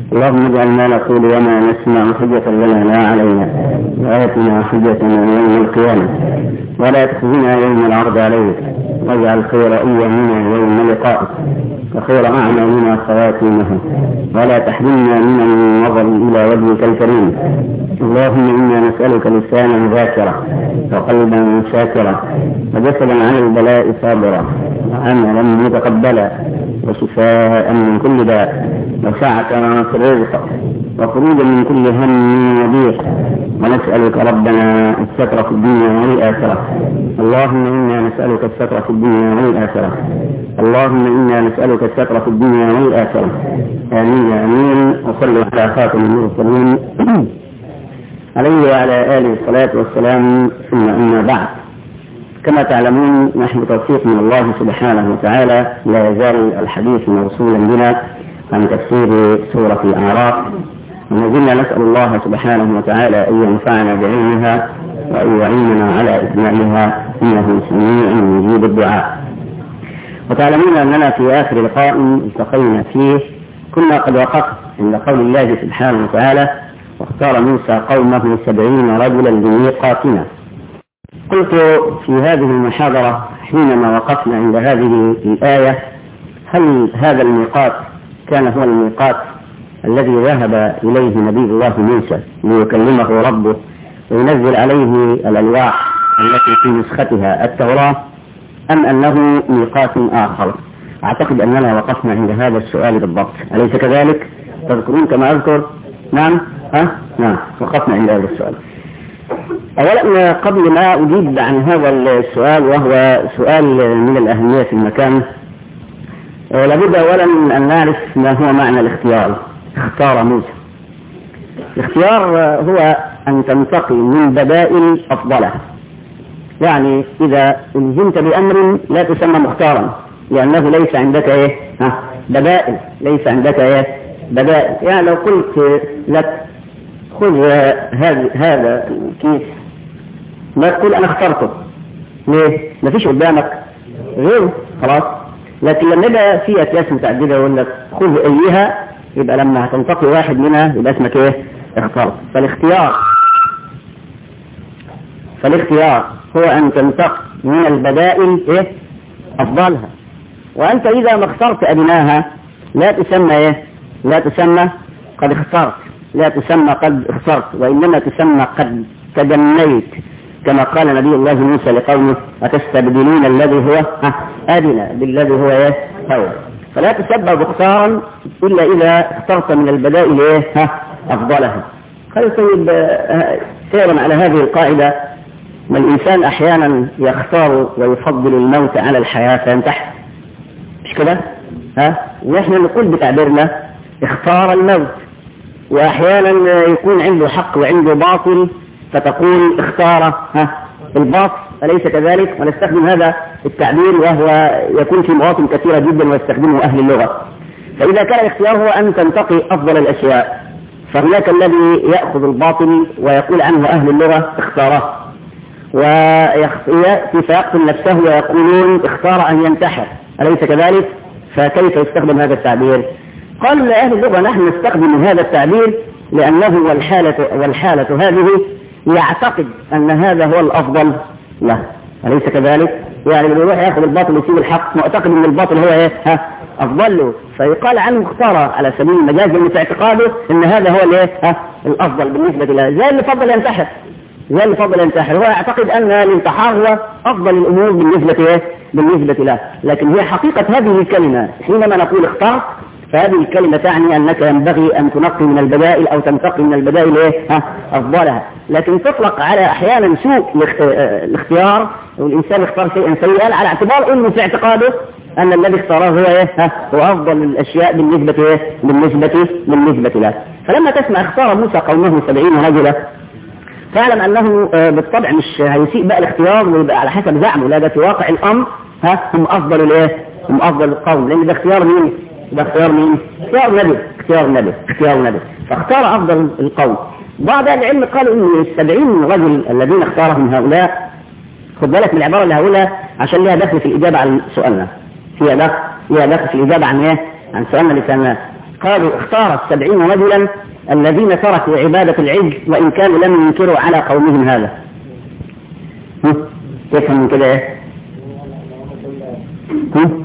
اللهم اجعل ما نقول وما نسمع حجة لنا لا علينا وآتنا حجتنا يوم القيامة ولا تخزنا يوم العرض عليك واجعل خير أيامنا يوم لقائك وخير أعمالنا خواتيمها ولا تحرمنا من النظر إلى وجهك الكريم اللهم إنا نسألك لسانا ذاكرا وقلبا شاكرا وجسدا عن البلاء صابرا وعملا متقبلا وشفاء من كل داء وسعة في الرزق وخروجا من كل هم وضيق ونسألك ربنا الستر في الدنيا والآخرة اللهم إنا نسألك الستر في الدنيا والآخرة اللهم إنا نسألك الستر في الدنيا والآخرة آمين آمين وصلوا على خاتم المرسلين عليه وعلى آله الصلاة والسلام ثم أما بعد كما تعلمون نحن توفيق من الله سبحانه وتعالى لا يزال الحديث موصولا بنا عن تفسير سورة الأعراف وما زلنا نسأل الله سبحانه وتعالى أن ينفعنا بعلمها وأن يعيننا على إتمامها إنه سميع مجيب الدعاء وتعلمون أننا في آخر لقاء التقينا فيه كنا قد وقفت عند قول الله سبحانه وتعالى واختار موسى قومه سبعين رجلا لميقاتنا قلت في هذه المحاضرة حينما وقفنا عند هذه الآية هل هذا الميقات كان هو الميقات الذي ذهب إليه نبي الله موسى ليكلمه ربه وينزل عليه الألواح التي في نسختها التوراة أم أنه ميقات آخر أعتقد أننا وقفنا عند هذا السؤال بالضبط أليس كذلك تذكرون كما أذكر نعم ها نعم وقفنا عند هذا السؤال أولا قبل ما أجيب عن هذا السؤال وهو سؤال من الأهمية في المكان لابد أولا أن نعرف ما هو معنى الاختيار اختار موسى الاختيار هو أن تنتقي من بدائل أفضلها يعني إذا الزمت بأمر لا تسمى مختارا لأنه ليس عندك إيه ها بدائل ليس عندك إيه بدائل يعني لو قلت لك خذ هذا هذا الكيس ما تقول أنا اخترته ليه؟ ما فيش قدامك غيره خلاص لكن لما يبقى في أكياس متعددة يقول لك خذ أيها يبقى لما هتنتقي واحد منها يبقى اسمك ايه؟ اخترت فالاختيار فالاختيار هو أن تنتقي من البدائل ايه؟ أفضلها وأنت إذا ما اخترت أدناها لا تسمى ايه؟ لا تسمى قد اخترت لا تسمى قد اخترت وإنما تسمى قد تجنيت كما قال نبي الله موسى لقومه أتستبدلون الذي هو أدنى بالذي هو ايه؟ هو فلا تسبب اختارا إلا إذا اخترت من البدائل ايه؟ ها أفضلها خلي طيب سيرا على هذه القاعدة ما الإنسان أحيانا يختار ويفضل الموت على الحياة فينتحر مش كده؟ ها؟ ونحن نقول بتعبيرنا اختار الموت وأحيانا يكون عنده حق وعنده باطل فتقول اختار ها الباطل أليس كذلك ونستخدم هذا التعبير وهو يكون في مواطن كثيرة جدا ويستخدمه أهل اللغة فإذا كان الاختيار هو أن تنتقي أفضل الأشياء فهناك الذي يأخذ الباطل ويقول عنه أهل اللغة اختاره ويأتي فيقتل نفسه ويقولون اختار أن ينتحر أليس كذلك فكيف يستخدم هذا التعبير قال أهل اللغة نحن نستخدم هذا التعبير لأنه والحالة, والحالة هذه يعتقد أن هذا هو الأفضل له أليس كذلك؟ يعني لما يروح ياخذ الباطل ويسيب الحق معتقد أن الباطل هو إيه؟ ها أفضل له فيقال عنه اختار على سبيل المجاز لأن في اعتقاده أن هذا هو الإيه؟ ها الأفضل بالنسبة له زي اللي فضل ينتحر زي اللي فضل ينتحر هو يعتقد أن الانتحار هو أفضل الأمور بالنسبة إيه؟ بالنسبة له لكن هي حقيقة هذه الكلمة حينما نقول اختار فهذه الكلمة تعني أنك ينبغي أن تنقي من البدائل أو تنتقي من البدائل إيه؟ ها أفضلها لكن تطلق على أحيانا سوء الاختيار والإنسان اختار شيئا سيئا على اعتبار أنه في اعتقاده أن الذي اختاره هو إيه؟ ها هو أفضل الأشياء بالنسبة إيه؟ بالنسبة بالنسبة له فلما تسمع اختار موسى قومه سبعين رجلا فاعلم أنه بالطبع مش هيسيء بقى الاختيار ويبقى على حسب زعمه لا ده في واقع الأمر ها هم أفضل الإيه؟ هم أفضل القوم لأن ده اختيار مين؟ ده اختيار مين؟ اختيار نبي اختيار نبي اختيار نبي فاختار أفضل القوم بعض العلم قالوا ان السبعين رجل الذين اختارهم هؤلاء خد بالك من العبارة اللي هقولها عشان ليها دخل في الإجابة عن سؤالنا فيها دخل فيها دخل في الإجابة عن ايه؟ عن سؤالنا اللي سألناه قالوا اختار السبعين رجلا الذين تركوا عبادة العجل وإن كانوا لم ينكروا على قومهم هذا هم؟ تفهم من كده ايه هم؟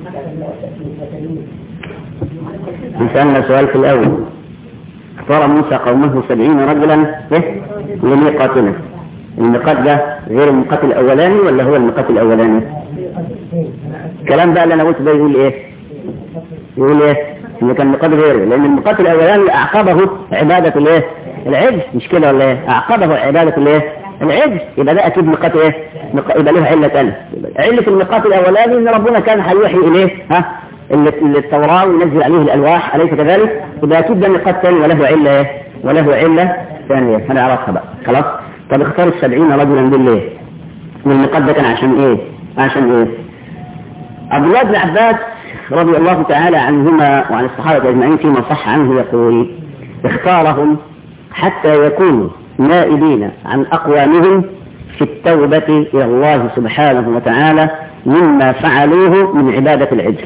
سألنا سؤال في الأول اختار موسى قومه سبعين رجلا ايه لميقاتنا الميقات ده غير الميقات الأولاني ولا هو الميقات الأولاني الكلام بقى اللي أنا قلته ده يقول ايه يقول ايه ان كان ميقات غيره لان الميقات الاولاني اعقبه عبادة الايه العجل مش كده ولا ايه اعقبه عبادة الايه العجل يبقى ده اكيد ميقات ايه ميقات- يبقى له علة ثانيه علة الميقات الاولاني ان ربنا كان هيوحي اليه ها اللي اللي التوراة وينزل عليه الالواح اليس كذلك يبقى اكيد ده ميقات ثاني وله علة ايه وله علة ثانية هنعرفها بقى خلاص طب اختار السبعين رجلا دول ليه والميقات ده كان عشان ايه عشان ايه عبد الله بن عباس رضي الله تعالى عنهما وعن الصحابة أجمعين فيما صح عنه يقول اختارهم حتى يكونوا نائبين عن أقوامهم في التوبة إلى الله سبحانه وتعالى مما فعلوه من عبادة العجل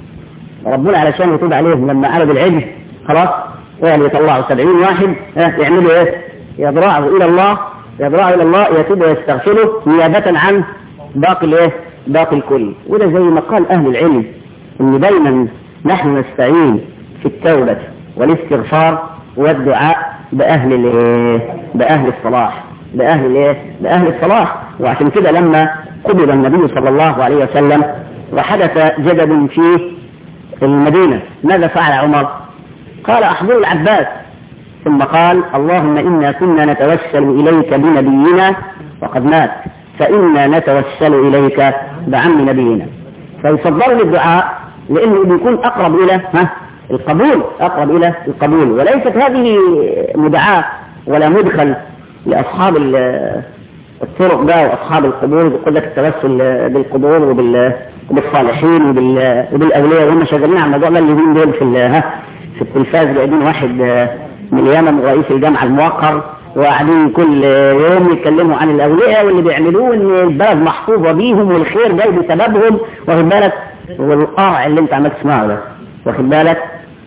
ربنا علشان يتوب عليهم لما عرض العجل خلاص يعني يطلعوا سبعين واحد اه، يعملوا ايه يضرعوا إلى الله يضرعوا إلى الله يتوب ويستغفروا نيابة عن باقي الايه باقي الكل وده زي ما قال أهل العلم ان دايما نحن نستعين في التوبة والاستغفار والدعاء بأهل الايه بأهل الصلاح بأهل الايه بأهل الصلاح وعشان كده لما قبض النبي صلى الله عليه وسلم وحدث جدل في المدينة ماذا فعل عمر قال أحضر العباس ثم قال اللهم إنا كنا نتوسل إليك بنبينا وقد مات فإنا نتوسل إليك بعم نبينا فيصدر للدعاء لأنه بيكون أقرب إلى ها القبول أقرب إلى القبول وليست هذه مدعاة ولا مدخل لأصحاب ال- الطرق بقى وأصحاب القبور يقول لك التوسل بالقبور وبال وبالصالحين وبال... وبالأولياء وهم شغالين على الموضوع ده اليومين دول في ال... ها في التلفاز جايبين واحد آه، من اليمن رئيس الجامعة الموقر وقاعدين كل يوم يتكلموا عن الأولياء واللي بيعملوه إن البلد محفوظة بيهم والخير جاي بسببهم واخد بالك والقرع اللي أنت عمال تسمعه ده واخد بالك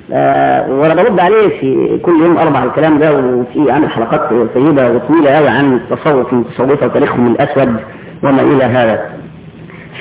آه وانا برد عليه في كل يوم اربع الكلام ده وفي عامل حلقات طيبه وطويله قوي عن التصوف المتصوفه وتاريخهم الاسود وما الى هذا ف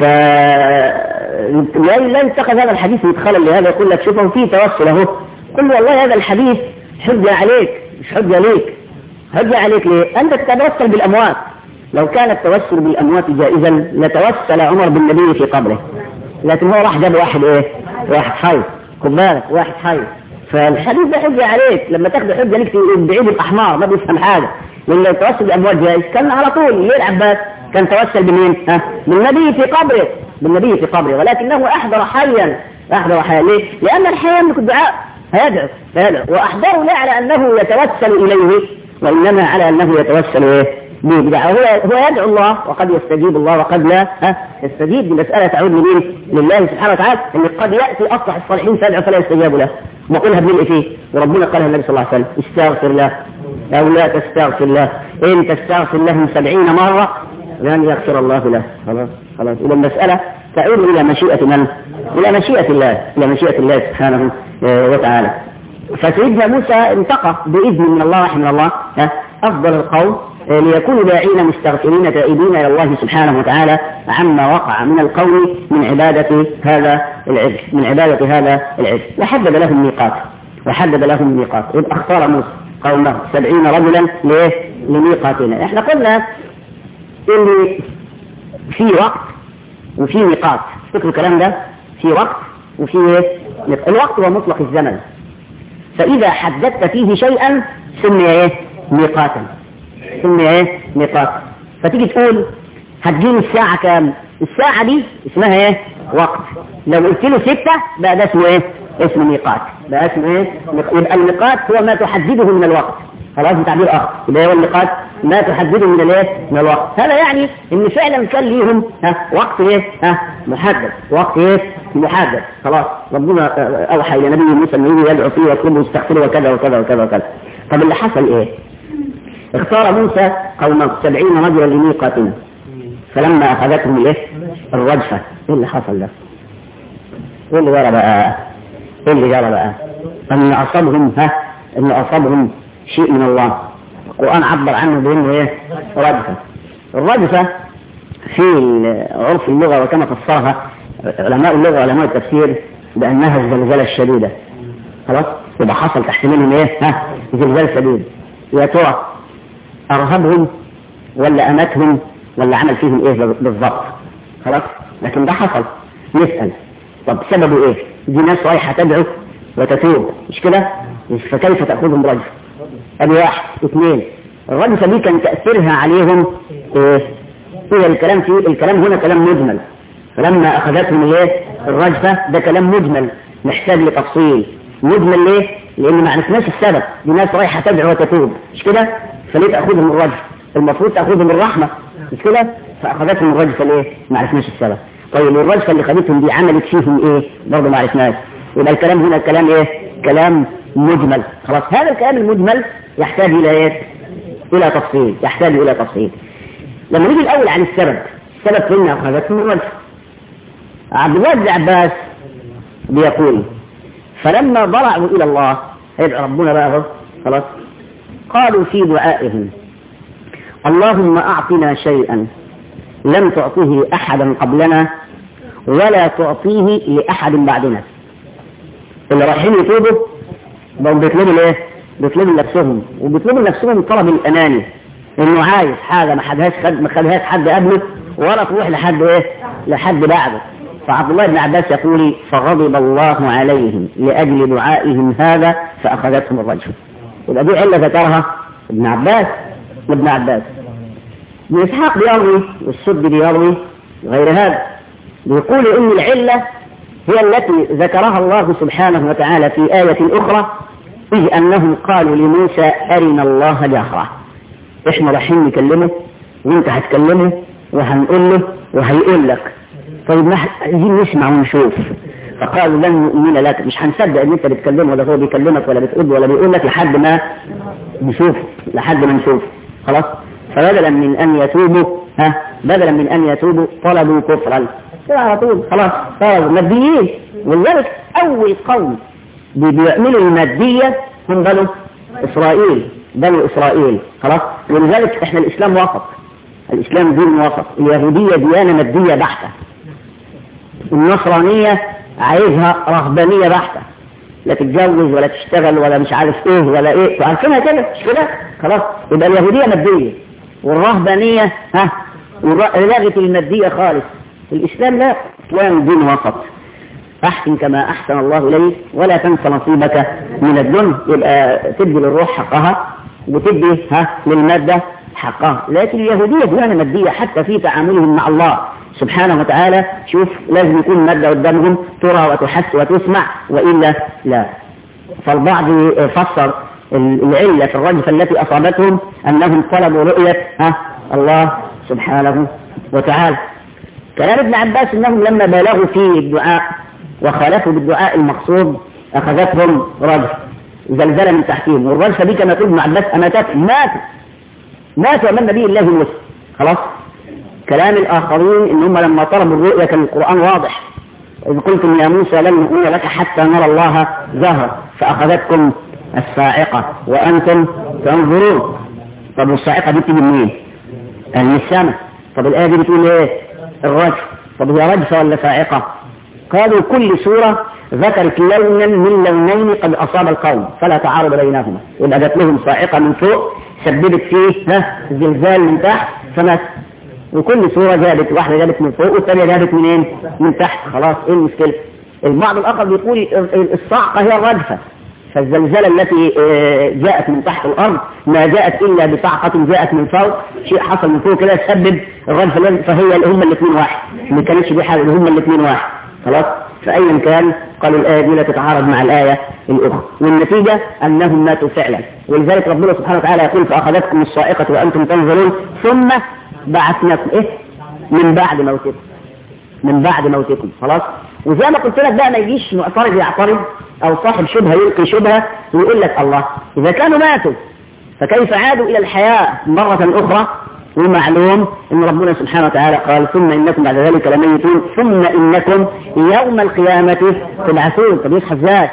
لا لا يتخذ هذا الحديث مدخلا لهذا يقول لك شوفوا فيه توسل اهو قل له والله هذا الحديث حجه عليك مش حجه ليك حجه عليك ليه؟ انت تتوسل بالاموات لو كان التوسل بالاموات جائزا لتوسل عمر بالنبي في قبره لكن هو راح جاب واحد ايه؟ واحد حي خد بالك واحد حي فالحديث ده حجه عليك لما تاخد حجه ليك بعيد الاحمار ما بيفهم حاجه لان لو توسل بالاموات جائز كان على طول ليه العباس كان توسل بمين؟ ها؟ بالنبي في قبره بالنبي في قبره ولكنه احضر حيا احضر حيا ليه؟ لان الحي يملك الدعاء هيدعو هيدعو واحضره لا على انه يتوسل اليه وانما على انه يتوسل ايه؟ به بدعاء هو هو يدعو الله وقد يستجيب الله وقد لا ها يستجيب بمسألة تعود لمين؟ لله سبحانه وتعالى ان قد يأتي أصلح الصالحين فيدعو فلا يستجاب له وقلها بملء فيه وربنا قالها النبي صلى الله عليه وسلم استغفر له أو لا تستغفر له إن تستغفر له سبعين مرة لن يغفر الله له خلاص خلاص إذا المسألة تعود إلى مشيئة من؟ إلى مشيئة الله إلى مشيئة الله سبحانه آه، وتعالى فسيدنا موسى انتقى بإذن من الله رحمه الله ها، أفضل القوم آه، ليكونوا داعين مستغفرين تائبين إلى الله سبحانه وتعالى عما وقع من القول من عبادة هذا العجل من عبادة هذا العجل وحدد لهم ميقات وحدد لهم ميقات إذ اختار موسى قومه سبعين رجلا ليه؟ لميقاتنا احنا قلنا ان في وقت وفي ميقات فكروا الكلام ده في وقت وفي ايه؟ ميقات. الوقت هو مطلق الزمن فإذا حددت فيه شيئا سمي ايه؟ ميقاتا سمي ايه؟ ميقات فتيجي تقول هتجيني الساعة كام؟ الساعة دي اسمها ايه؟ وقت لو قلت له ستة بقى ده اسمه ايه؟ اسمه ميقات بقى اسمه ايه؟ ميق- يبقى الميقات هو ما تحدده من الوقت خلاص بتعبير اخر يبقى هو الميقات ما تحدده من الايه؟ من الوقت هذا يعني ان فعلا كان ليهم ها وقت ايه؟ ها محدد وقت ايه؟ محدد خلاص ربنا آه، اوحى الى نبي موسى انه يجي يدعو فيه ويطلبه ويستغفره وكذا وكذا وكذا وكذا طب اللي حصل ايه؟ اختار موسى قومه سبعين رجلا لميقاتنا فلما اخذتهم الايه؟ الرجفه ايه اللي حصل ده؟ ايه اللي جرى بقى؟ ايه اللي جرى بقى؟ أن أصابهم ها أن أصابهم شيء من الله القرآن عبر عنه بأنه إيه رجفة الرجفة في عرف اللغة وكما فسرها علماء اللغة وعلماء التفسير بأنها الزلزلة الشديدة خلاص يبقى حصل تحت منهم إيه ها زلزال شديد يا ترى أرهبهم ولا أمتهم ولا عمل فيهم إيه بالضبط خلاص لكن ده حصل نسأل طب سببه إيه دي ناس رايحة تدعو وتتوب مش كده فكيف تأخذهم رجل ادي واحد اثنين الرجفة دي كان تأثيرها عليهم ايه هو الكلام فيه الكلام هنا كلام مجمل فلما اخذتهم الايه الرجفة ده كلام مجمل محتاج لتفصيل مجمل ليه لان ما عرفناش السبب دي ناس رايحة تدعو وتتوب مش كده فليه تأخذهم الرجفة المفروض تأخذهم الرحمة مش كده فأخذتهم الرجفة ليه ما عرفناش السبب طيب الرجفة اللي خدتهم دي عملت فيهم ايه برضه ما عرفناش يبقى الكلام هنا كلام ايه كلام مجمل خلاص هذا الكلام المجمل يحتاج الى ايه الى تفصيل يحتاج الى تفصيل لما نيجي الاول عن السبب السبب فينا اخذتهم الرجفة عبد الله بن عباس بيقول فلما ضرعوا الى الله يدعو ربنا بقى خلاص قالوا في دعائهم اللهم اعطنا شيئا لم تعطه احدا قبلنا ولا تعطيه لاحد بعدنا اللي رايحين يتوبوا بقوا بيطلبوا الايه؟ بيطلبوا لنفسهم وبيطلبوا لنفسهم الطلب الاناني انه عايز حاجه ما خدهاش خد ما خدهاش حد قبله ولا تروح لحد ايه؟ لحد بعده فعبد الله بن عباس يقول فغضب الله عليهم لاجل دعائهم هذا فاخذتهم الرجل يبقى دي عله ذكرها ابن عباس ابن عباس ابن اسحاق بيروي والسد بيروي غير هذا بيقول ان العله هي التي ذكرها الله سبحانه وتعالى في آية أخرى إذ أنهم قالوا لموسى أرنا الله جهرة إحنا رايحين نكلمه وأنت هتكلمه وهنقول له وهيقول لك طيب ما عايزين نسمع ونشوف فقالوا لن نؤمن لك مش هنصدق ان انت بتكلمه ولا هو بيكلمك ولا بتقول ولا بيقول لك لحد ما نشوف لحد ما نشوف خلاص فبدلا من ان يتوبوا ها بدلا من ان يتوبوا طلبوا كفرا على طول خلاص صاروا ماديين ولذلك اول قوم بيعملوا المادية هم بنو اسرائيل بنو اسرائيل خلاص ولذلك احنا الاسلام وسط الاسلام دين وسط اليهودية ديانة مادية بحتة النصرانية عايزها رهبانية بحتة لا تتجوز ولا تشتغل ولا مش عارف ايه ولا ايه عارفينها كده مش كده خلاص يبقى اليهودية مادية والرهبانية ها لغت المادية خالص الإسلام لا إسلام دين وسط أحسن كما أحسن الله إليك ولا تنس نصيبك من الدنيا يبقى تدي للروح حقها وتدي ها للمادة حقها لكن اليهودية ديانة مادية حتى في تعاملهم مع الله سبحانه وتعالى شوف لازم يكون مادة قدامهم ترى وتحس وتسمع وإلا لا فالبعض فسر العلة في الرجفة التي أصابتهم أنهم طلبوا رؤية ها الله سبحانه وتعالى كلام ابن عباس انهم لما بالغوا في الدعاء وخالفوا بالدعاء المقصود اخذتهم رجف زلزله من تحتهم والرجفه دي كما يقول ابن عباس اماتت ماتوا ماتوا امام نبي الله موسى خلاص كلام الاخرين ان هم لما طلبوا الرؤيا كان القران واضح اذ قلتم يا موسى لن نؤمن لك حتى نرى الله زهرا فاخذتكم الصاعقه وانتم تنظرون طب والصاعقه دي بتيجي منين؟ من السماء طب الايه دي بتقول ايه؟ الرجف طب هي رجفة ولا صاعقة قالوا كل سورة ذكرت لونا من لونين قد أصاب القوم فلا تعارض بينهما يبقى جات لهم صاعقة من فوق سببت فيه ها زلزال من تحت فمات وكل سورة جابت واحدة جابت من فوق والثانية جابت منين من تحت خلاص ايه المشكلة البعض الآخر بيقول الصاعقة هي الرجفة فالزلزلة التي جاءت من تحت الأرض ما جاءت إلا بصعقة جاءت من فوق شيء حصل من فوق كده سبب الرجفة فهي هم الاثنين واحد ما كانتش دي حاجة هم الاثنين واحد خلاص فأيا كان قالوا الآية دي لا تتعارض مع الآية الأخرى والنتيجة أنهم ماتوا فعلا ولذلك ربنا سبحانه وتعالى يقول فأخذتكم الصائقة وأنتم تنظرون ثم بعثناكم إيه من بعد موتكم من بعد موتكم خلاص وزي ما قلت لك بقى ما يجيش معترض يعترض او صاحب شبهه يلقي شبهه ويقول لك الله اذا كانوا ماتوا فكيف عادوا الى الحياه مره اخرى ومعلوم ان ربنا سبحانه وتعالى قال ثم انكم بعد ذلك لميتون ثم انكم يوم القيامه تبعثون طب يصحى ازاي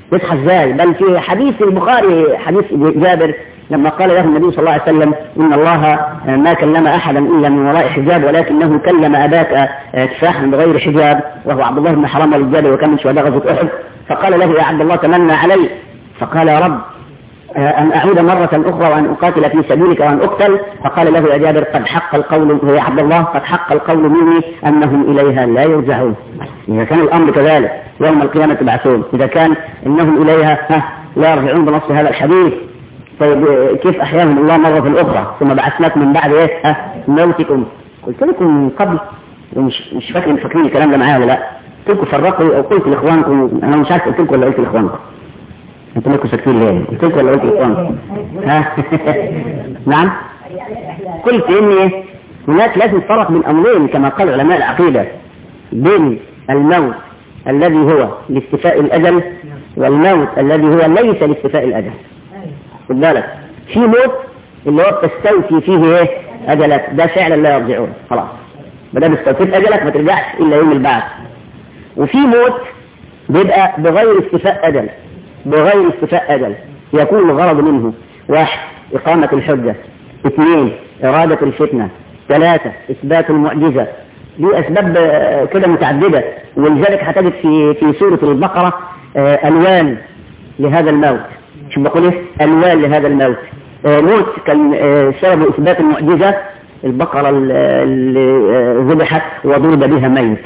يصحى ازاي بل في حديث البخاري حديث جابر لما قال له النبي صلى الله عليه وسلم ان الله ما كلم احدا الا من وراء حجاب ولكنه كلم اباك كفاحا بغير حجاب وهو عبد الله بن حرام والجابر وكان من شهداء غزوه احد فقال له يا عبد الله تمنى علي فقال يا رب أن أعود مرة أخرى وأن أقاتل في سبيلك وأن أقتل فقال له يا جابر قد حق القول يا عبد الله قد حق القول مني أنهم إليها لا يرجعون إذا كان الأمر كذلك يوم القيامة تبعثون إذا كان إنهم إليها ها لا يرجعون بنص هذا الحديث طيب كيف أحياهم الله مرة أخرى ثم بعثناكم من بعد إيه ها موتكم قلت لكم من قبل ومش مش فاكر فاكرين الكلام ده معايا ولا لا قلت لكم فرقوا أو قلت لإخوانكم أنا مش عارف قلت لكم ولا قلت لإخوانكم انتوا لكم ساكتين ليه؟ قلت لكم ولا قلت لإخوانكم؟ ها نعم قلت إن هناك لازم فرق بين أمرين كما قال علماء العقيدة بين الموت الذي هو لاستفاء الأجل والموت الذي هو ليس لاستفاء الأجل خد بالك في موت اللي هو بتستوفي فيه ايه أجلك ده فعلا لا يرجعون خلاص ما دام استوفيت أجلك ما ترجعش إلا يوم البعث وفي موت بيبقى بغير استفاء أجل بغير استفاء أجل يكون الغرض منه واحد إقامة الحجة اثنين إرادة الفتنة ثلاثة إثبات المعجزة دي أسباب كده متعددة ولذلك هتجد في في سورة البقرة ألوان لهذا الموت شو بقول إيه؟ ألوان لهذا الموت موت كان سبب إثبات المعجزة البقرة اللي ذبحت وضرب بها ميت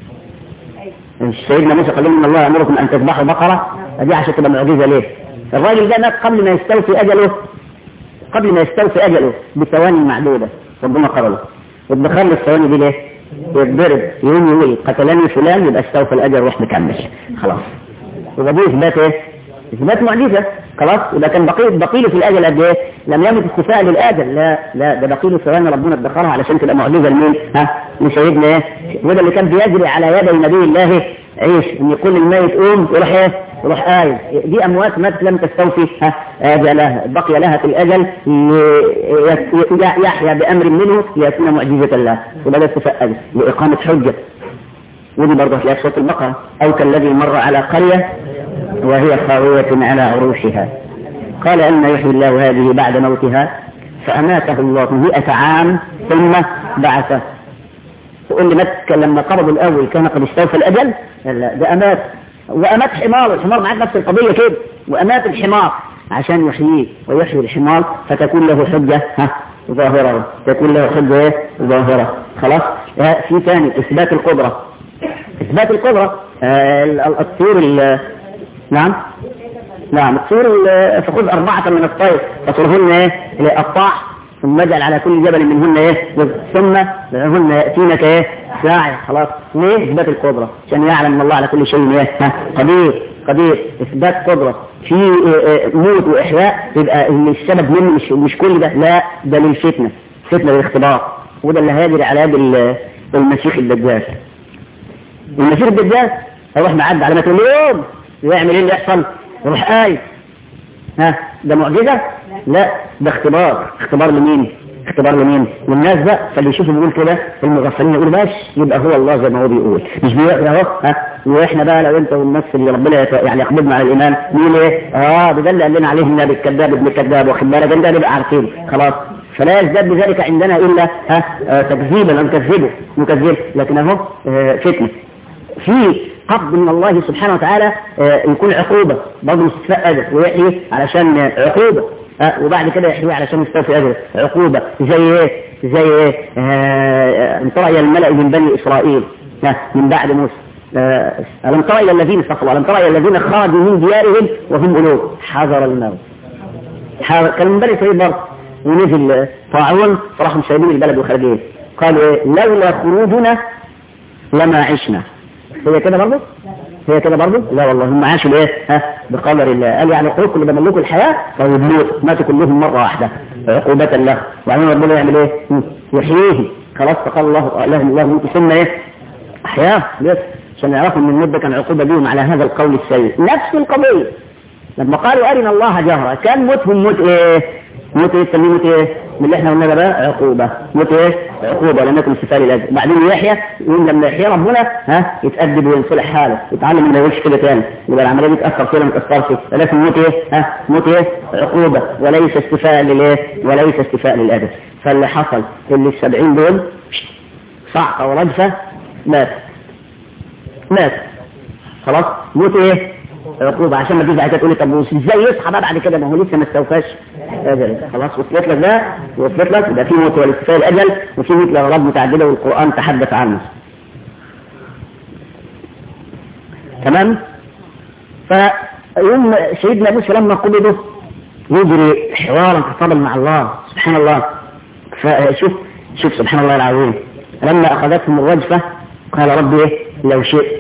سيدنا موسى قال لهم ان الله يامركم ان تذبحوا بقره دي عشان تبقى معجزه ليه؟ الراجل ده مات قبل ما يستوفي اجله قبل ما يستوفي اجله بثواني معدوده ربنا قرره وبخلي الثواني دي ليه؟ يتضرب يوم يقول قتلني فلان يبقى استوفى الاجل وروح مكمل خلاص يبقى دي اثبات ايه؟ اثبات معجزه خلاص يبقى كان بقي بقي له في الاجل قد ايه؟ لم يمت استفاء للاجل لا لا ده بقي له ثواني ربنا ادخرها علشان تبقى معجزه لمين؟ ها؟ لسيدنا ايه؟ وده اللي كان بيجري على يدي نبي الله عيش ان يقول الميت قوم يروح ايه؟ يروح آية دي أموات ماتت لم تستوفي ها أجلها بقي لها في الأجل يحيا بأمر منه ليكون معجزة الله وده ده استفاء أجل لإقامة حجة ودي برضه في سورة البقرة أو كالذي مر على قرية وهي خاوية على عروشها قال أن يحيي الله هذه بعد موتها فأماته الله مئة عام ثم بعثه تقول لي مكة لما قبضوا الأول كان قد استوفى الأجل لا ده أمات وأمات حمار الحمار معاك نفس القضية كده وأمات الحمار عشان يحييه ويحيي الحمار فتكون له حجة ها ظاهرة تكون له حجة ظاهرة خلاص في ثاني إثبات القدرة إثبات القدرة آه الطيور نعم نعم الطيور فخذ أربعة من الطير فصرهن ايه لأقطاع ثم اجعل على كل جبل منهن ايه ثم هن يأتينك ايه ساعة خلاص ليه إثبات القدرة عشان يعلم ان الله على كل شيء ايه قدير قدير إثبات قدرة في موت وإحياء يبقى السبب منه مش, مش كل ده لا ده للفتنة فتنة للاختبار وده اللي هيجري على يد المسيح الدجال المسيح الدجال هيروح معدي على ما تقول يوم يعمل ايه اللي يحصل يروح آية ها ده معجزة لا ده اختبار اختبار لمين اختبار لمين للناس بقى فاللي يشوفوا بيقول كده المغفلين يقولوا بس يبقى هو الله زي ما هو بيقول مش بيقرا اهو ها واحنا بقى لو انت والناس اللي ربنا يعني يقبضنا على الايمان مين ايه اه ده اللي قال لنا عليه النبي الكذاب ابن الكذاب واخد بالك انت نبقى عارفين خلاص فلا يزداد بذلك عندنا الا ها آه تكذيبا نكذبه نكذبه لكن اهو آه فتنه في قبض من الله سبحانه وتعالى آه يكون عقوبة برضه استفاء أجر ويحيي علشان عقوبة آه وبعد كده يحيي علشان يستوفي أجر عقوبة زي ايه زي ايه آه ألم ترى إلى الملأ من بني إسرائيل من بعد موسى ألم ترى إلى الذين استغفروا ألم ترى إلى الذين خرجوا من ديارهم وهم ألوف حذر الموت كان من بني إسرائيل برضه ونزل طاعون فراحوا سايبين البلد وخارجين قالوا ايه لولا خروجنا لما عشنا هي كده برضه هي كده برضه لا والله هم عاشوا بايه ها بقدر الله قال يعني حكم اللي بملكوا الحياه طيب موت ماتوا كلهم مره واحده عقوبه له وبعدين ربنا يعمل ايه يحييه خلاص فقال الله لهم الله ممكن ثم ايه احياه بس عشان يعرفوا ان المده كان عقوبه بهم على هذا القول السيء نفس القضيه لما قالوا ارنا الله جهرا كان موتهم موت ايه موت ايه تسميه موت ايه من اللي احنا قلنا ده بقى عقوبة موت ايه عقوبة لم يكن استفاء للأجل بعدين يحيى يقول لما يحيى ربنا ها يتأدب وينصلح حاله يتعلم ما يقولش كده تاني يبقى العملية دي تأثر فيها ما تأثرش لكن موت ايه ها موت ايه عقوبة وليس استفاء للايه وليس استفاء للأجل فاللي حصل اللي السبعين دول صعقة ورجفة مات مات خلاص موت ايه عقوبة عشان ما تيجي بعد كده تقول لي طب ازاي يصحى بقى بعد كده ما هو لسه ما استوفاش اجل خلاص وصلت لك ده وصلت لك يبقى في موت والاستفاء الاجل وفي موت لاغراض متعدده والقران تحدث عنه تمام فيوم سيدنا موسى لما قبضه يجري حوارا خطابا مع الله سبحان الله فشوف شوف سبحان الله العظيم لما اخذتهم الرجفه قال ربي إيه؟ لو شئت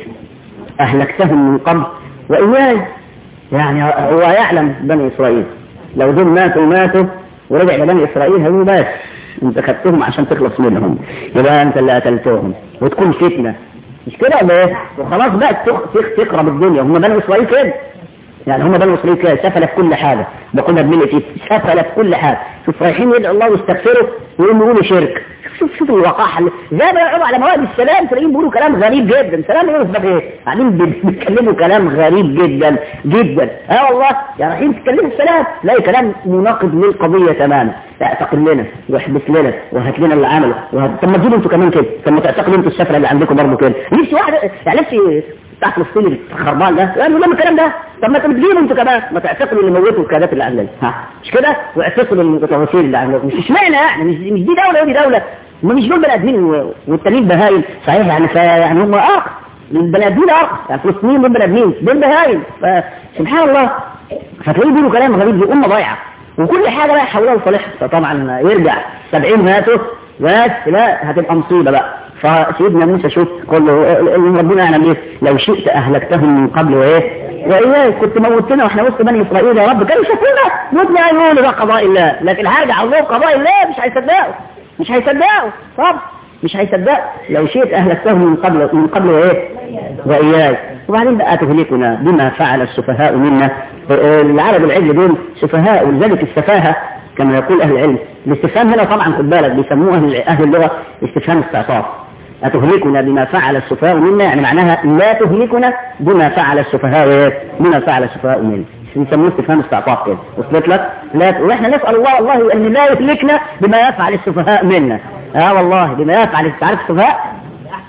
اهلكتهم من قبل وإياي يعني هو يعلم بني إسرائيل لو دول ماتوا ماتوا ورجع لبني إسرائيل هيقولوا بس انت خدتهم عشان تخلص منهم يبقى انت اللي قتلتهم وتكون فتنة مش كده ولا ايه وخلاص بقى تخ- تخرب الدنيا هم بني إسرائيل كده يعني هم بني إسرائيل كده سفلة في كل حاجة ده كنا بنلقي فيه سفلة في كل حاجة شوف رايحين يدعوا الله ويستغفروا ويقوموا يقولوا شرك شوف شوف الوقاحة اللي زي ما يقعدوا على مواد السلام تلاقيهم بيقولوا كلام غريب جدا سلام ايه ده ايه قاعدين بيتكلموا كلام غريب جدا جدا اه والله يعني رايحين تتكلموا السلام تلاقي كلام مناقض للقضية تماما اعتقل لنا واحبس لنا وهات لنا اللي عمله وهات... طب ما تجيبوا انتوا كمان كده طب ما تعتقلوا انتوا السفره اللي عندكم برضه كده نفسي واحد يعني نفسي بتاع فلسطين الخربان ده يعني لما الكلام ده طب ما تجيبوا انتوا كمان ما تعتقلوا اللي موتوا الكادات اللي عندنا ها مش كده واعتقلوا المتطرفين اللي عندكم مش اشمعنى يعني مش مش دي دوله ودي دوله ما مش دول بني ادمين و- والتانيين بهايم صحيح يعني ف- يعني هم ارق البني ادمين ارق يعني فلسطينيين دول بني ادمين دول بهايم فسبحان الله فتلاقيه بيقولوا كلام غريب دي امه ضايعه وكل حاجه بقى يحولها لصالحها فطبعا يرجع 70 ماتوا بس لا هتبقى مصيبه بقى فسيدنا موسى شوف قال له اللي ربنا يعلم ايه لو شئت اهلكتهم من قبل وايه وايه كنت موتنا واحنا وسط بني اسرائيل يا رب كانوا شافونا متنا يقولوا ده قضاء الله لكن هرجع الله قضاء الله مش هيصدقوا مش هيصدقوا طب مش هيصدقوا لو شئت اهلكتهم من قبل من قبل وايه واياي وبعدين بقى تهلكنا بما فعل السفهاء منا العرب العجل دول سفهاء ولذلك السفاهه كما يقول اهل العلم الاستفهام هنا طبعا خد بالك بيسموه اهل اهل اللغه استفهام استعطاف أتهلكنا بما فعل السفهاء منا يعني معناها لا تهلكنا بما فعل السفهاء إيه؟ بما فعل السفهاء منا يسموه استفهام استعطاف كده وصلت لك لا واحنا نسال الله الله ان لا يهلكنا بما يفعل السفهاء منا اه والله بما يفعل انت عارف السفهاء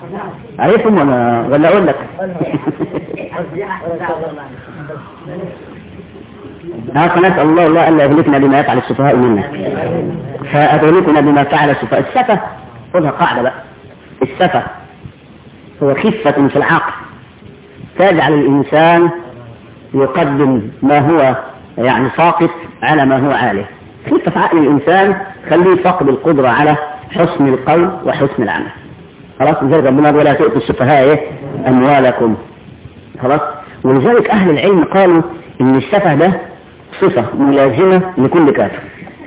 عارفهم ولا ولا اقول لك اه فنسال الله الله الا يهلكنا بما يفعل السفهاء منا فأتهلكنا بما فعل السفهاء السفه خذها قاعده بقى السفه هو خفة في العقل تجعل الإنسان يقدم ما هو يعني ساقط على ما هو عالي خفة في عقل الإنسان خليه فقد القدرة على حسن القول وحسن العمل خلاص لذلك ربنا ولا تؤتوا السفهاء ايه أموالكم خلاص ولذلك أهل العلم قالوا إن السفه ده صفة ملازمة لكل كافر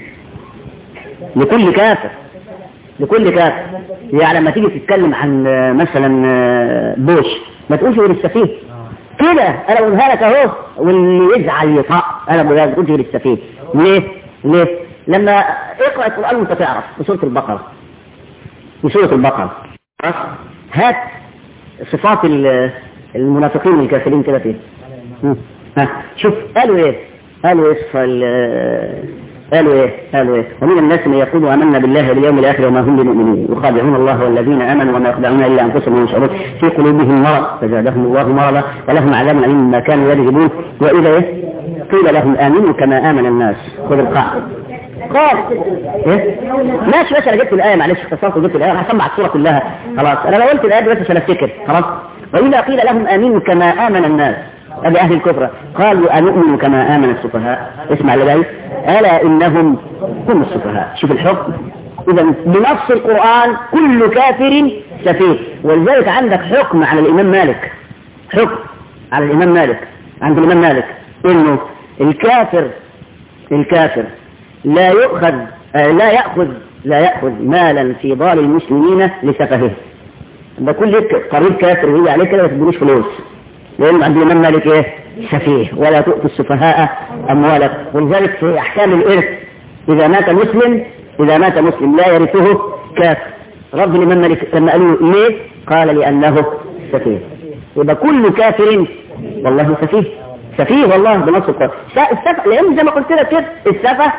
لكل كافر لكل كافر يعني لما تيجي تتكلم عن آه، مثلا آه، بوش ما تقولش غير السفيه كده انا اقولها لك اهو واللي يزعل يطق انا بقولها لك تقولش غير السفيه ليه؟ ليه؟ لما اقرا القران وانت تعرف في سوره البقره في سوره البقره خلاص؟ هات صفات ال- المنافقين الكافرين كده فيه مم. ها شوف قالوا ايه قالوا ايه صفة ال- قالوا ايه قالوا ايه ومن الناس من يقول امنا بالله واليوم الاخر وما هم بمؤمنين يخادعون الله والذين امنوا وما يخدعون الا انفسهم وهم يشعرون في قلوبهم مرض فزادهم الله مرضا ولهم عذاب اليم مما كانوا يكذبون واذا ايه قيل لهم امنوا كما امن الناس خذ القاعده قال ايه ماشي ماشي انا جبت الايه معلش اختصرت وجبت الايه انا هسمع الصوره كلها خلاص انا لو قلت الايه دي بس عشان افتكر خلاص واذا قيل لهم امنوا كما امن الناس ابي اهل الكفر قالوا انؤمن كما امن السفهاء اسمع اللي جاي الا انهم هم السفهاء شوف الحكم اذا بنص القران كل كافر سفيه ولذلك عندك حكم على الامام مالك حكم على الامام مالك عند الامام مالك انه الكافر الكافر لا يؤخذ آه لا يأخذ لا يأخذ مالا في ضال المسلمين لسفهه ده كل قريب كافر ويجي عليه كده ما تدلوش فلوس لأن عند الإمام مالك إيه سفيه ولا تؤتوا السفهاء أموالك ولذلك في أحكام الإرث إذا مات مسلم إذا مات مسلم لا يرثه كافر رد لمن ملك لما قالوا ليه قال لأنه سفيه يبقى كل كافر والله سفيه سفيه والله بنص القرآن السفه لأن زي ما قلت لك كده السفه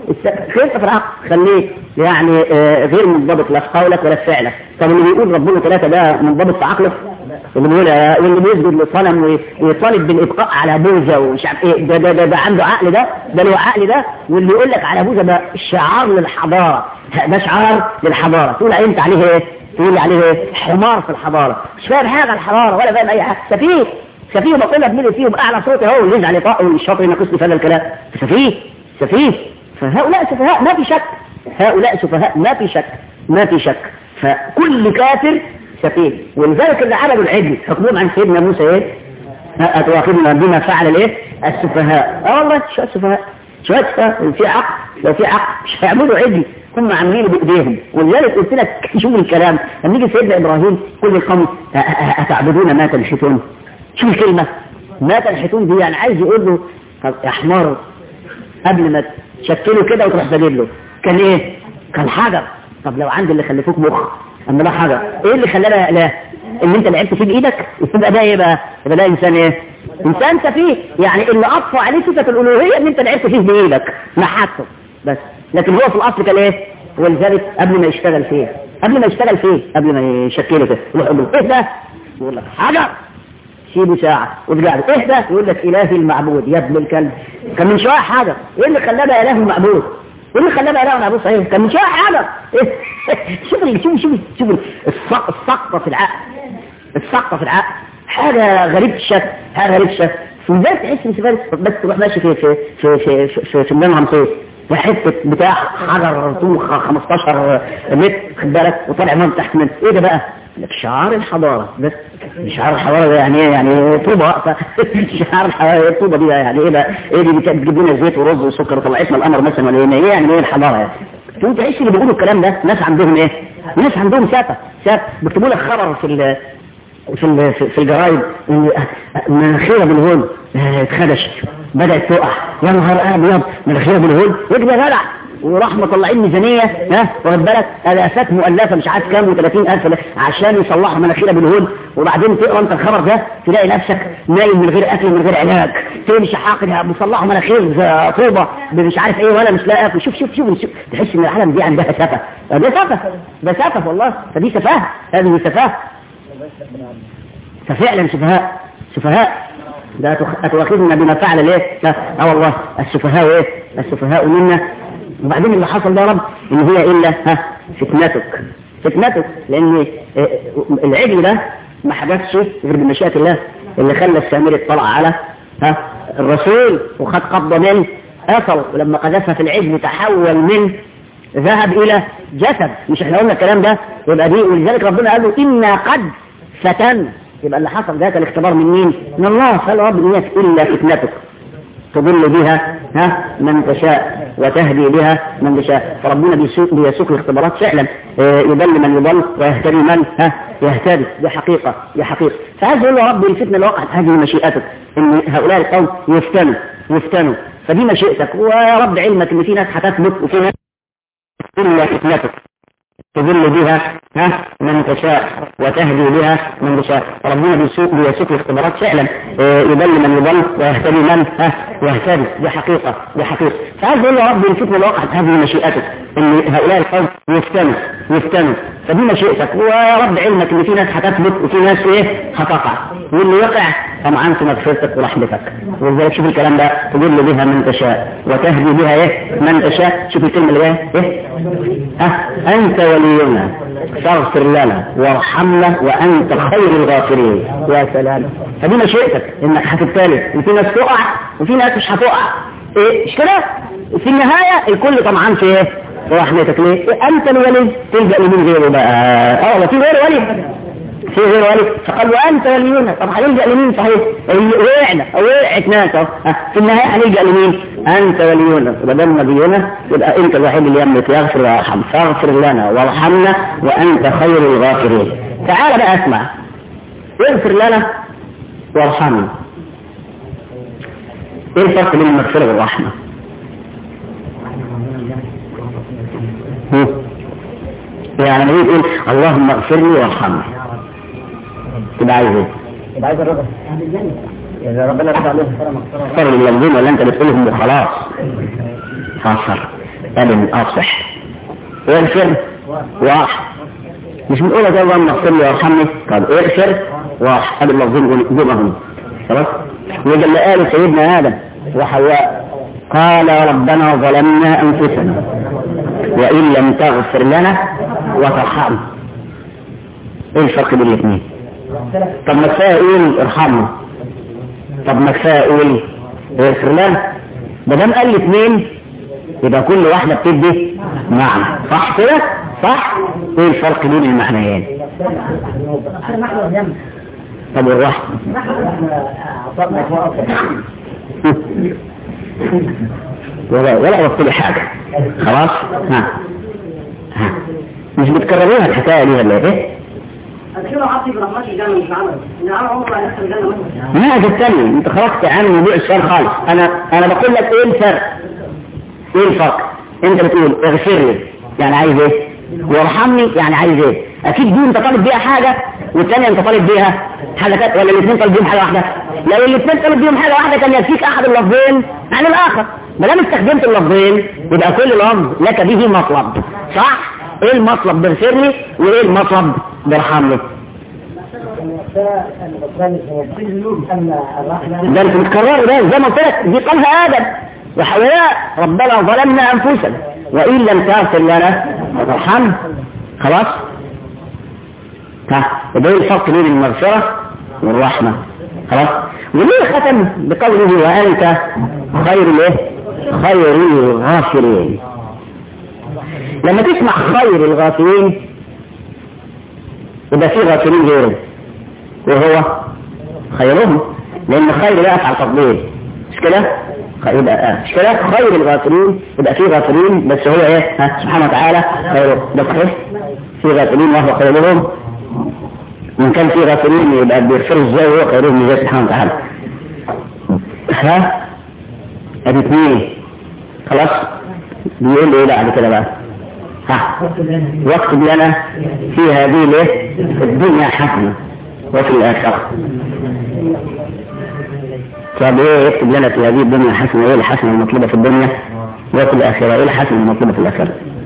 خلف في العقل خليه يعني آه غير منضبط لا في قولك ولا في فعلك طب اللي بيقول ربنا ثلاثة ده منضبط في عقله اللي بيقول واللي بيسجد لصنم ويطالب بالابقاء على بوزه ومش عارف ايه ده ده, ده, ده عنده عقل ده ده له عقل ده واللي يقول لك على بوزه ده شعار للحضاره ده شعار للحضاره تقول انت عليه ايه؟ تقول عليه ايه؟ حمار في الحضاره مش فاهم حاجه عن الحضاره ولا فاهم اي حاجه سفيه سفيه بقولها بملي فيه باعلى صوتي هو اللي يزعل يطاق والشاطر يناقشني في هذا الكلام سفيه سفيه فهؤلاء سفهاء ما في شك هؤلاء سفهاء ما في شك ما في شك فكل كافر سفيه ولذلك اللي عملوا العجل حكمهم عن سيدنا موسى ايه اتواخذنا بما فعل الايه السفهاء اه والله شويه سفهاء شويه سفهاء في عقل لو في عقل مش هيعملوا عجل هم عاملين بايديهم ولذلك قلت لك شوف الكلام لما يجي سيدنا ابراهيم كل القوم اتعبدون ما تنحتون شوف الكلمه ما تنحتون دي يعني عايز يقول له طب يا حمار قبل ما تشكله كده وتروح دليل له كان ايه كان حجر طب لو عندي اللي خلفوك مخ اما ده حجر ايه اللي خلانا لا اللي انت لعبت فيه بايدك يبقى ده ايه بقى يبقى ده انسان ايه انسان سفيه يعني اللي اضفى عليه صفه الالوهيه ان انت لعبت فيه بايدك نحته بس لكن هو في الاصل كان ايه ولذلك قبل ما يشتغل فيه قبل ما يشتغل فيه قبل ما يشكله كده يروح يقول له ايه ده يقول لك حجر سيبه ساعة وترجع له ايه ده يقول لك الهي المعبود يا ابن الكلب كان من شوية حاجة ايه اللي خلاه بقى اله المعبود ايه اللي خلاه بقى اله المعبود صحيح كان من شوية حاجة إيه؟ شوف شوف شوف شوف السقطة في العقل السقطة في العقل حاجة غريبة الشكل حاجة غريبة الشكل في ذات تحس ان سفارس بس تروح ماشي في في في في في, في, في المنهم صيف وحته بتاع حجر طول 15 متر خد بالك وطالع من تحت من ايه ده بقى؟ شعار الحضاره بس شعار الحضاره ده يعني ايه يعني طوبه واقفه شعار الحضاره ايه الطوبه دي يعني ايه بقى ايه دي بتجيب لنا زيت ورز وسكر وطلعت لنا القمر مثلا ولا ايه يعني ايه الحضاره يعني انت تعيش اللي بيقولوا الكلام ده ناس عندهم ايه؟ ناس عندهم سافه سافه بيكتبوا لك خبر في ال في ال في الجرايد مناخيره بالهول اتخدشت بدات تقع يا نهار ابيض مناخيره بالهول يجري يا جدع وراح مطلعين ميزانية ها واخد بالك الافات مؤلفة مش عارف كام و30 الف عشان يصلحوا مناخيرها بالهول وبعدين تقرا انت الخبر ده تلاقي نفسك نايم من غير اكل من غير علاج تمشي حاقد بيصلحوا مناخير طوبة مش عارف ايه ولا مش لاقي اكل شوف شوف شوف, شوف تحس ان العالم دي عندها سفه ده سفه ده سفه والله فدي سفاهه هذه سفاهه ففعلا سفهاء سفهاء لا أتواخذنا بما فعل ليه لا اه والله السفهاء ايه السفهاء منا وبعدين اللي حصل ده رب ان هي الا ها فتنتك فتنتك لان العجل ده ما حدثش غير بمشيئة الله اللي خلى السامري اطلع على ها الرسول وخد قبضة منه اثر ولما قذفها في العجل تحول من ذهب الى جسد مش احنا قلنا الكلام ده يبقى دي ولذلك ربنا قال له انا قد فتن يبقى اللي حصل ده كان اختبار من مين؟ من الله قال رب إياك إلا فتنتك تضل بها ها من تشاء وتهدي بها من تشاء فربنا بيسوق, بيسوق الاختبارات فعلا يضل من يضل ويهتدي من ها يهتدي دي حقيقة دي حقيقة فعايز يقول له رب الفتنة اللي وقعت هذه مشيئتك ان هؤلاء القوم يفتنوا يفتنوا فدي مشيئتك ويا رب علمك ان في ناس هتثبت وفي ناس الا فتنتك تذل بها ها من تشاء وتهدي بها من تشاء ربنا بيسوق بيسوق الاختبارات فعلا يضل من يضل ويهتدي من ها يهتدي دي حقيقة دي حقيقة فعايز اقول له رب الفتنة اللي وقعت هذه مشيئتك ان هؤلاء القوم يفتنوا يفتنوا فدي مشيئتك ويا رب علمك ان في ناس هتثبت وفي ناس ايه هتقع واللي يقع طمعان في مغفرتك ورحمتك ولذلك شوف الكلام ده تضل بها من تشاء وتهدي بها ايه من تشاء شوف الكلمة اللي جايه ايه ها انت ولينا فاغفر لنا وارحمنا وانت خير الغافرين يا سلام فدي مشيئتك انك هتبتلي وفي ناس تقع وفي ناس مش هتقع ايه مش كده في النهاية الكل طمعان في ايه رحمتك ليه إيه انت الولي تلجأ لمين غيره بقى اه في غير ولي في غير ولي فقال وانت ولينا طب هنلجأ لمين صحيح وقعنا او وقعت ناس اهو في النهاية هنلجأ لمين انت ولينا وبدل نبينا يبقى انت الوحيد اللي يملك يغفر ويرحم فاغفر لنا وارحمنا وانت خير الغافرين تعال بقى اسمع اغفر لنا وارحمنا ايه الفرق بين المغفرة والرحمة هم. يعني لما يجي يقول اللهم اغفر لي وارحمني تبقى عايز ايه؟ يبقى عايز الرضا إذا ربنا رضى عليهم اختار اللي ولا انت بتقولهم وخلاص فسر قال افصح اغفر واحد مش بنقول يا اللهم اغفر لي وارحمني طب اغفر واحد قال اللفظين جمعهم خلاص وده اللي قاله سيدنا ادم وحواء قال ربنا ظلمنا انفسنا وان لم تغفر لنا وترحمنا ايه الفرق بين الاثنين طب ما كفايه اقول ارحمنا طب ما كفايه اقول اغفر لنا ما دام قال الاثنين يبقى كل واحده بتدي معنى صح كده صح ايه الفرق بين المعنيين طب والرحمه ولا ولا وصل حاجه خلاص ها ها مش بتكرروها الحكايه دي ولا ايه؟ أدخلوا عطي برحمة الجنة مش عمل إن عمل عمره ما يدخل الجنة مثلا ما تتكلم انت خرجت عن موضوع السؤال خالص انا انا بقول لك ايه الفرق ايه الفرق انت بتقول اغفر لي يعني عايز ايه وارحمني يعني عايز ايه اكيد دي انت طالب بيها حاجه والثانيه انت طالب بيها حاجه تانية ولا الاثنين طالب بيهم حاجه واحده لو الاثنين طالب بيهم حاجه واحده كان يكفيك احد اللفظين عن الاخر ما دام استخدمت اللفظين يبقى كل لفظ لك به مطلب صح ايه المطلب باغفر لي وايه المطلب بارحمني ده انت بتكرروا ده زي ما قلت لك دي قالها ادم وحواء ربنا ظلمنا انفسنا وان لم تغفر لنا وترحمنا خلاص ها وده الفرق بين المغفره والرحمه خلاص وليه ختم بقوله وانت خير الايه خير الغافرين لما تسمع خير الغافرين يبقى في غافرين غيره وهو خيرهم لان خير لا يفعل تفضيل مش كده يبقى آه. مش كده خير الغافلين يبقى في غافلين بس هو ايه ها سبحانه وتعالى خيره ده صحيح في غافلين وهو خيرهم وان كان في غافلين يبقى بيغفروا ازاي وهو خيرهم ازاي سبحانه وتعالى ها ادي اثنين خلاص بيقول ايه بعد كده بقى ها واكتب لنا في هذه الايه الدنيا حسنه وفي الآخرة طب ايه يكتب لنا في هذه الدنيا حسنة ايه الحسنة المطلوبة في الدنيا وفي الآخرة ايه الحسنة المطلوبة في الآخرة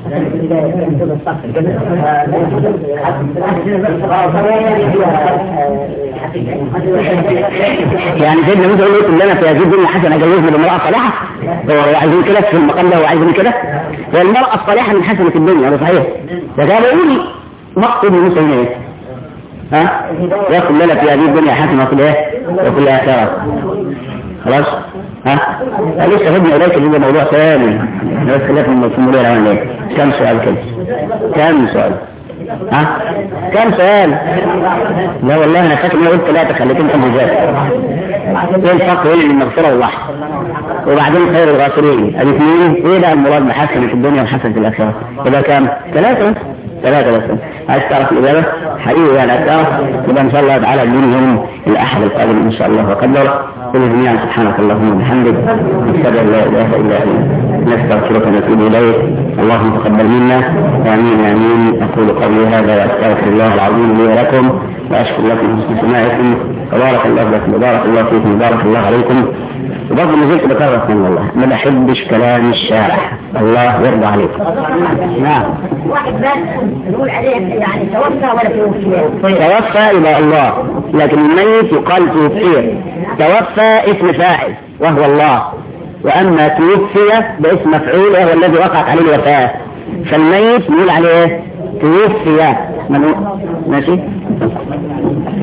يعني سيدنا موسى يقول يكتب لنا في هذه الدنيا حسنة جوزنا بامرأة صالحة هو عايزين كده في المقام ده هو عايزين كده هو المرأة الصالحة من حسنة الدنيا ده صحيح ده كان بيقول مقصد موسى هنا ايه ها يأخذ لنا في هذه الدنيا حسنة وفي الايه وفي الآخرة خلاص ها لسه خدنا إليك ده موضوع ثاني بس خلاف من المسؤولية العامة ايه كم سؤال كده كم سؤال ها كم سؤال لا والله انا فاكر اني قلت ثلاثة خليتهم كم جزاء ايه الفرق بين المغفرة والرحمة وبعدين خير الغافرين ادي اثنين ايه بقى المراد بحسنة في الدنيا وحسنة في الآخرة يبقى كام ثلاثة بس ثلاثة بس عايز تعرف الإجابة حقيقي يعني تعرف يبقى إن شاء الله تعالى منهم الأحد القادم إن شاء الله وقدر كل جميعا سبحانك اللهم وبحمدك نشهد أن لا إله إلا أنت نستغفرك ونتوب إليك اللهم تقبل منا آمين آمين أقول قولي هذا وأستغفر الله العظيم لي ولكم وأشكر لكم حسن سماعكم تبارك الله لكم وبارك الله فيكم وبارك الله عليكم وبرضه ما زلت بكرر من الله ما بحبش كلام الشارع الله يرضى عليكم نعم واحد بس نقول عليه يعني توفى ولا توفي توفى إلى الله لكن الميت يقال توفي توفى اسم فاعل وهو الله وأما توفي باسم مفعول وهو الذي وقعت عليه الوفاة فالميت نقول عليه توفي ماشي